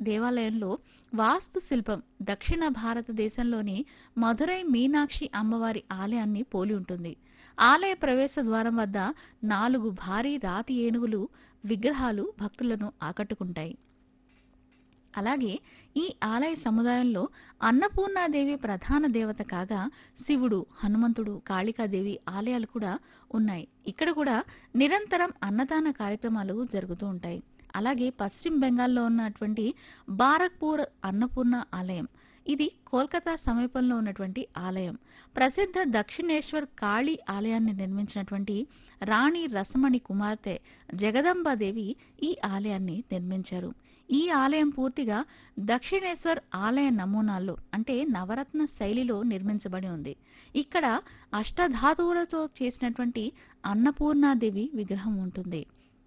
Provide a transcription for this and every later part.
దేవాలయంలో వాస్తు శిల్పం దక్షిణ భారతదేశంలోని మధురై మీనాక్షి అమ్మవారి ఆలయాన్ని పోలి ఉంటుంది ఆలయ ప్రవేశ ద్వారం వద్ద నాలుగు భారీ రాతి ఏనుగులు విగ్రహాలు భక్తులను ఆకట్టుకుంటాయి అలాగే ఈ ఆలయ సముదాయంలో అన్నపూర్ణాదేవి ప్రధాన దేవత కాగా శివుడు హనుమంతుడు కాళికాదేవి ఆలయాలు కూడా ఉన్నాయి ఇక్కడ కూడా నిరంతరం అన్నదాన కార్యక్రమాలు జరుగుతూ ఉంటాయి అలాగే పశ్చిమ బెంగాల్లో ఉన్నటువంటి బారక్పూర్ అన్నపూర్ణ ఆలయం ఇది కోల్కతా సమీపంలో ఉన్నటువంటి ఆలయం ప్రసిద్ధ దక్షిణేశ్వర్ కాళీ ఆలయాన్ని నిర్మించినటువంటి రాణి రసమణి కుమార్తె జగదంబాదేవి ఈ ఆలయాన్ని నిర్మించారు ఈ ఆలయం పూర్తిగా దక్షిణేశ్వర్ ఆలయ నమూనాల్లో అంటే నవరత్న శైలిలో నిర్మించబడి ఉంది ఇక్కడ అష్టధాతువులతో చేసినటువంటి అన్నపూర్ణాదేవి విగ్రహం ఉంటుంది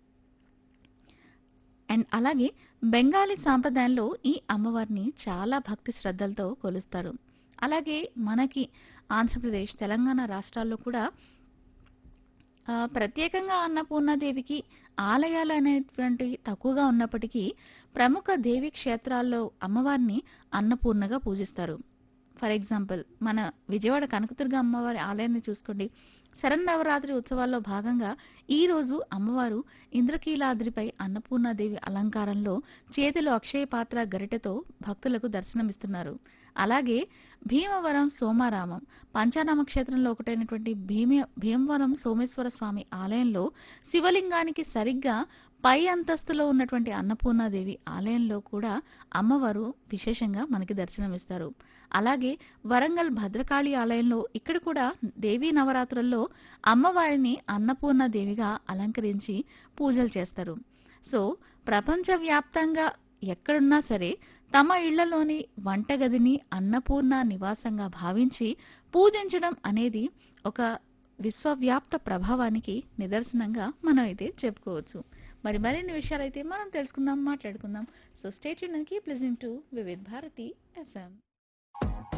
అండ్ అలాగే బెంగాలీ సాంప్రదాయంలో ఈ అమ్మవారిని చాలా భక్తి శ్రద్ధలతో కొలుస్తారు అలాగే మనకి ఆంధ్రప్రదేశ్ తెలంగాణ రాష్ట్రాల్లో కూడా ఆ, ప్రత్యేకంగా అన్నపూర్ణాదేవికి ఆలయాలు అనేటువంటి తక్కువగా ఉన్నప్పటికీ ప్రముఖ దేవి క్షేత్రాల్లో అమ్మవారిని అన్నపూర్ణగా పూజిస్తారు ఫర్ ఎగ్జాంపుల్ మన విజయవాడ కనకదుర్గ అమ్మవారి ఆలయాన్ని చూసుకోండి శరన్నవరాత్రి ఉత్సవాల్లో భాగంగా ఈ రోజు అమ్మవారు ఇంద్రకీలాద్రిపై అన్నపూర్ణాదేవి అలంకారంలో చేతిలో అక్షయ పాత్ర గరిటెతో భక్తులకు దర్శనమిస్తున్నారు అలాగే భీమవరం సోమారామం పంచానామ క్షేత్రంలో ఒకటైనటువంటి భీమ భీమవరం సోమేశ్వర స్వామి ఆలయంలో శివలింగానికి సరిగ్గా పై అంతస్తులో ఉన్నటువంటి అన్నపూర్ణాదేవి ఆలయంలో కూడా అమ్మవారు విశేషంగా మనకి దర్శనమిస్తారు అలాగే వరంగల్ భద్రకాళి ఆలయంలో ఇక్కడ కూడా దేవీ నవరాత్రుల్లో అమ్మవారిని అన్నపూర్ణ దేవిగా అలంకరించి పూజలు చేస్తారు సో ప్రపంచవ్యాప్తంగా ఎక్కడున్నా సరే తమ ఇళ్లలోని వంటగదిని అన్నపూర్ణ నివాసంగా భావించి పూజించడం అనేది ఒక విశ్వవ్యాప్త ప్రభావానికి నిదర్శనంగా మనం అయితే చెప్పుకోవచ్చు మరి మరిన్ని విషయాలైతే మనం తెలుసుకుందాం మాట్లాడుకుందాం so stay keep listening to Vividh Bharati FM